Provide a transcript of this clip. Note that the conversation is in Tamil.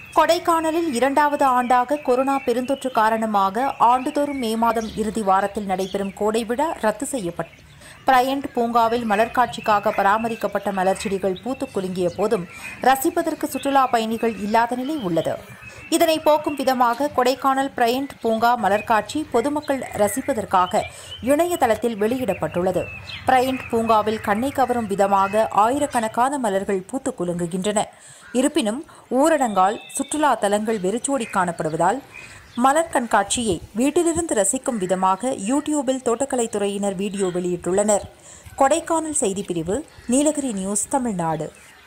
கொடைக்கானலில் இரண்டாவது ஆண்டாக கொரோனா பெருந்தொற்று காரணமாக ஆண்டுதோறும் மே மாதம் இறுதி வாரத்தில் நடைபெறும் கோடை விழா ரத்து செய்யப்பட்டு பிரையண்ட் பூங்காவில் மலர் காட்சிக்காக பராமரிக்கப்பட்ட மலர் செடிகள் பூத்து குலுங்கிய போதும் ரசிப்பதற்கு சுற்றுலா பயணிகள் இல்லாத நிலை உள்ளது இதனை போக்கும் விதமாக கொடைக்கானல் பிரையண்ட் பூங்கா மலர்காட்சி பொதுமக்கள் ரசிப்பதற்காக இணையதளத்தில் வெளியிடப்பட்டுள்ளது பிரையண்ட் பூங்காவில் கண்ணை கவரும் விதமாக ஆயிரக்கணக்கான மலர்கள் பூத்து குலுங்குகின்றன இருப்பினும் ஊரடங்கால் சுற்றுலா தலங்கள் வெறிச்சோடி காணப்படுவதால் மலர் கண்காட்சியை வீட்டிலிருந்து ரசிக்கும் விதமாக யூடியூபில் தோட்டக்கலைத்துறையினர் வீடியோ வெளியிட்டுள்ளனர் கொடைக்கானல் செய்திப்பிரிவு நீலகிரி நியூஸ் தமிழ்நாடு